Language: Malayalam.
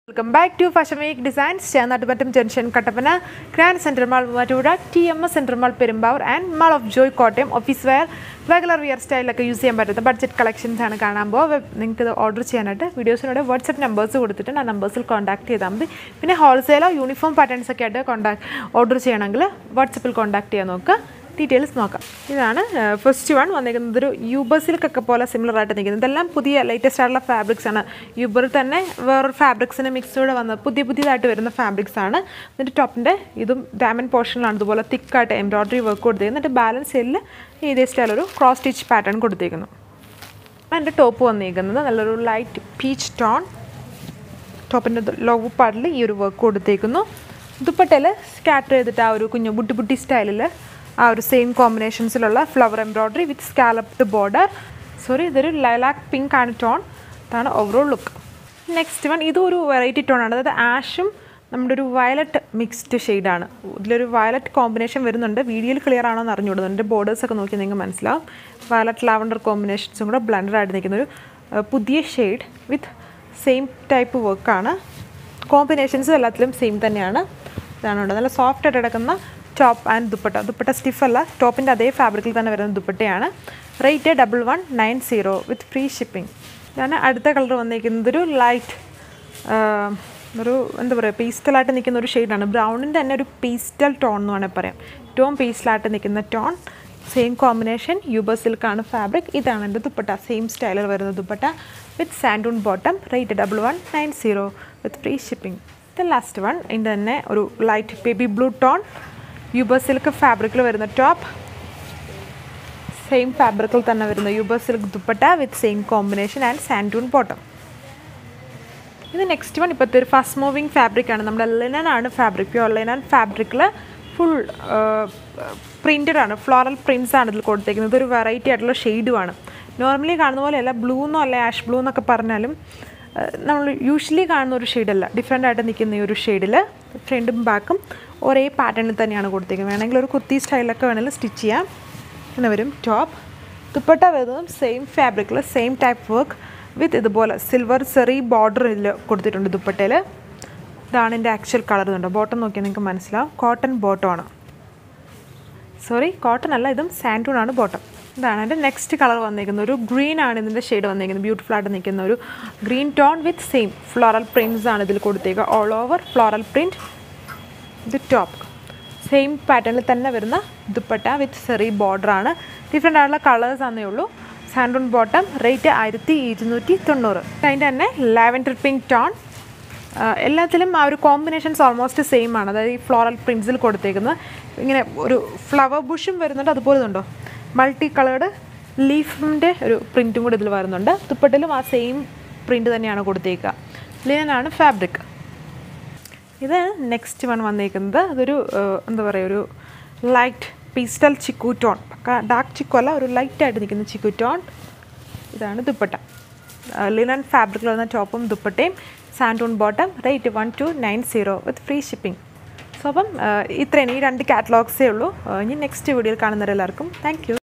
welcome back to fashion week designs Chennattupattam junction Kattappana grand central mall Muvattupuzha T M S central mall Perumbavoor and mall of Joy Kottayam office wear regular wear സ്റ്റൈലൊക്കെ യൂസ് ചെയ്യാൻ പറ്റുന്ന ബഡ്ജറ്റ് കളക്ഷൻസ് ആണ് കാണാൻ പോകുക നിങ്ങൾക്ക് ഇത് ഓർഡർ ചെയ്യാനായിട്ട് വീഡിയോസിനോട് വാട്സപ്പ് നമ്പേഴ്സ് കൊടുത്തിട്ടുണ്ട് ആ നമ്പേഴ്സിൽ കോൺടാക്ട് ചെയ്താൽ മതി പിന്നെ ഹോൾസെയിലോ യൂണിഫോം പാറ്റേൺസ് ഒക്കെ ആയിട്ട് കോൺടാക്ട് ഓർഡർ ചെയ്യണമെങ്കിൽ വാട്സപ്പിൽ കോൺടാക്ട് ചെയ്യാൻ നോക്കുക ഡീറ്റെയിൽസ് നോക്കാം ഇതാണ് ഫസ്റ്റ് വൺ വന്നിരിക്കുന്നത് ഒരു യൂബർ സിൽക്കൊക്കെ പോലെ സിമിലർ ആയിട്ട് നിൽക്കുന്നത് ഇതെല്ലാം പുതിയ ലേറ്റസ്റ്റ് ആയിട്ടുള്ള ഫാബ്രിക്സ് ആണ് യൂബറിൽ തന്നെ വേറൊരു ഫാബ്രിക്സിന് മിക്സോടെ വന്ന പുതിയ പുതിയതായിട്ട് വരുന്ന ഫാബ്രിക്സ് ആണ് എന്നിട്ട് ടോപ്പിൻ്റെ ഇതും ഡയമണ്ട് പോർഷനിലാണ് ഇതുപോലെ തിക്കായിട്ട് എംബ്രോയ്ഡറി വർക്ക് കൊടുത്തേക്കുന്നത് എന്നിട്ട് ബാലൻസ് സൈഡിൽ ഇതേ സ്റ്റൈൽ ഒരു ക്രോസ് സ്റ്റിച്ച് പാറ്റേൺ കൊടുത്തേക്കുന്നു എൻ്റെ ടോപ്പ് വന്നിരിക്കുന്നത് നല്ലൊരു ലൈറ്റ് പീച്ച് ടോൺ ടോപ്പിൻ്റെ ലോവ് പാർട്ടിൽ ഈ ഒരു വർക്ക് കൊടുത്തേക്കുന്നു ദുപ്പട്ടയിൽ സ്കാറ്റർ ചെയ്തിട്ട് ആ ഒരു കുഞ്ഞു ബുട്ടി ബുട്ടി സ്റ്റൈലിൽ ആ ഒരു സെയിം കോമ്പിനേഷൻസിലുള്ള flower embroidery with scalloped border sorry ഇതൊരു ലൈലാക്ക് പിങ്ക് ആണ് ടോൺ ഇതാണ് ഓവറോൾ ലുക്ക് നെക്സ്റ്റ് വൺ ഇതും ഒരു വെറൈറ്റി ടോൺ ആണ് അതായത് ആഷും നമ്മുടെ ഒരു വയലറ്റ് മിക്സ്ഡ് ഷെയ്ഡാണ് ഇതിലൊരു വയലറ്റ് കോമ്പിനേഷൻ വരുന്നുണ്ട് വീഡിയോയിൽ ക്ലിയർ ആണോ എന്ന് അറിഞ്ഞുകൂടുന്നു എൻ്റെ ബോർഡേഴ്സ് ഒക്കെ നോക്കി നിങ്ങൾക്ക് മനസ്സിലാവും വയലറ്റ് ലാവണ്ടർ കോമ്പിനേഷൻസും കൂടെ ബ്ലൻഡഡ് ആയിട്ട് നിൽക്കുന്ന ഒരു ഏഹ്, പുതിയ ഷെയ്ഡ് വിത്ത് സെയിം ടൈപ്പ് വർക്കാണ് കോമ്പിനേഷൻസും എല്ലാത്തിലും സെയിം തന്നെയാണ് ഇതാണ് ഉണ്ട് നല്ല സോഫ്റ്റ് ആയിട്ട് കിടക്കുന്ന top and dupatta dupatta stiff അല്ല ടോപ്പിൻ്റെ അതേ ഫാബ്രിക്കിൽ തന്നെ വരുന്ന ദുപ്പട്ടയാണ് rate double one nine zero with free shipping ഇതാണ് അടുത്ത കളർ വന്നിരിക്കുന്നത് ഒരു ലൈറ്റ് ഒരു എന്താ പറയുക പേസ്റ്റലായിട്ട് നിൽക്കുന്ന ഒരു ഷെയ്ഡാണ് ബ്രൗണിൻ്റെ തന്നെ ഒരു പേസ്റ്റൽ ടോൺ എന്ന് വേണമെങ്കിൽ പറയാം ഏറ്റവും പേസ്റ്റലായിട്ട് നിൽക്കുന്ന ടോൺ സെയിം കോമ്പിനേഷൻ യൂബർ സിൽക്കാണ് ഫാബ്രിക് ഇതാണ് എൻ്റെ ദുപ്പട്ട സെയിം സ്റ്റൈലിൽ വരുന്ന dupatta with santoon bottom rate double one nine zero with free shipping the last one ഇതിൻ്റെ തന്നെ ഒരു light baby blue tone uber silk ഫാബ്രിക്കിൽ വരുന്ന ടോപ്പ് സെയിം ഫാബ്രിക്കിൽ തന്നെ വരുന്ന uber silk dupatta with same combination and santoon bottom ഇത് നെക്സ്റ്റ് വൺ ഇപ്പോഴത്തെ ഒരു ഫസ്റ്റ് മൂവിങ് ഫാബ്രിക് ആണ് നമ്മുടെ ലിനൻ ആണ് ഫാബ്രിക് പ്യോർ ലിനൻ ഫാബ്രിക്കിൽ ഫുൾ പ്രിൻറ്റഡ് ആണ് ഫ്ലോറൽ പ്രിൻസ് ആണ് ഇതിൽ കൊടുത്തേക്കുന്നത് ഒരു വെറൈറ്റി ആയിട്ടുള്ള ഷെയ്ഡുമാണ് നോർമലി കാണുന്ന പോലെയല്ല ബ്ലൂ എന്നോ അല്ല ആഷ് ബ്ലൂ എന്നൊക്കെ പറഞ്ഞാലും ആ, നമ്മൾ യൂഷ്വലി കാണുന്ന ഒരു ഷെയ്ഡല്ല ഡിഫറെൻ്റ് ആയിട്ട് നിൽക്കുന്ന ഈ ഒരു ഷെയ്ഡിൽ ഫ്രണ്ടും ബാക്കും ഒരേ പാറ്റേണിൽ തന്നെയാണ് കൊടുത്തേക്കുന്നത് വേണമെങ്കിൽ ഒരു കുർത്തി സ്റ്റൈലൊക്കെ വേണമെങ്കിൽ സ്റ്റിച്ച് ചെയ്യാം അങ്ങനെ വരും ടോപ്പ് ദുപ്പട്ട വരുന്നതും സെയിം ഫാബ്രിക്കിൽ സെയിം ടൈപ്പ് വർക്ക് വിത്ത് ഇതുപോലെ സിൽവർ സെറി ബോർഡർ ഇതിൽ കൊടുത്തിട്ടുണ്ട് ദുപ്പട്ടയിൽ ഇതാണ് എൻ്റെ ആക്ച്വൽ കളർ ഇതുണ്ട് ബോട്ടം നോക്കിയാൽ നിങ്ങൾക്ക് മനസ്സിലാവും കോട്ടൺ ബോട്ടമാണ് സോറി കോട്ടൺ അല്ല ഇതും സാൻഡൂൺ ആണ് ബോട്ടം ഇതാണ് എൻ്റെ നെക്സ്റ്റ് കളർ വന്നിരിക്കുന്നത് ഒരു ഗ്രീൻ ആണ് ഇതിൻ്റെ ഷെയ്ഡ് വന്നിരിക്കുന്നത് ബ്യൂട്ടിഫുൾ ആയിട്ട് നിൽക്കുന്ന ഒരു green tone with same floral prints ആണ് ഇതിൽ കൊടുത്തേക്കുക ഓൾ ഓവർ ഫ്ലോറൽ പ്രിൻറ്റ് ഇത് ടോപ്പ് സെയിം പാറ്റേണിൽ തന്നെ വരുന്ന ദുപ്പട്ട വിത്ത് സെറി ബോർഡർ ആണ് ഡിഫറെൻ്റ് ആയിട്ടുള്ള കളേഴ്സ് ആണെന്നേ ഉള്ളൂ സാൻഡൂൺ ബോട്ടം റേറ്റ് ആയിരത്തി ഇരുന്നൂറ്റി തൊണ്ണൂറ് അതിൻ്റെ തന്നെ ലാവൻഡർ പിങ്ക് ടോൺ എല്ലാത്തിലും ആ ഒരു കോമ്പിനേഷൻസ് ഓൾമോസ്റ്റ് സെയിം ആണ് അതായത് ഈ ഫ്ലോറൽ പ്രിൻസിൽ കൊടുത്തേക്കുന്നത് ഇങ്ങനെ ഒരു ഫ്ലവർ ബുഷും വരുന്നുണ്ട് അതുപോലെ ഉണ്ടോ മൾട്ടി കളേർഡ് ലീഫിൻ്റെ ഒരു പ്രിൻറ്റും കൂടി ഇതിൽ വരുന്നുണ്ട് ദുപ്പട്ടിലും ആ സെയിം പ്രിൻറ്റ് തന്നെയാണ് കൊടുത്തേക്കുക ലിനനാണ് ഫാബ്രിക് ഇത് നെക്സ്റ്റ് വൺ വന്നേക്കുന്നത് അതൊരു ഏഹ്, എന്താ പറയുക ഒരു light pastel chikoo tone dark chikoo അല്ല ഒരു ലൈറ്റായിട്ട് നിൽക്കുന്ന ചിക്കു ടോൺ ഇതാണ് ദുപ്പട്ട ലിനൻ ഫാബ്രിക്കിൽ വരുന്ന ടോപ്പും ദുപ്പട്ടയും santoon bottom rate one two nine zero with free shipping so അപ്പം ഏഹ്, ഇത്രയും ഈ രണ്ട് കാറ്റലോഗ്സേ ഉള്ളൂ ഏഹ്, ഇനി നെക്സ്റ്റ് വീഡിയോയിൽ കാണുന്നവരെല്ലാവർക്കും താങ്ക് യു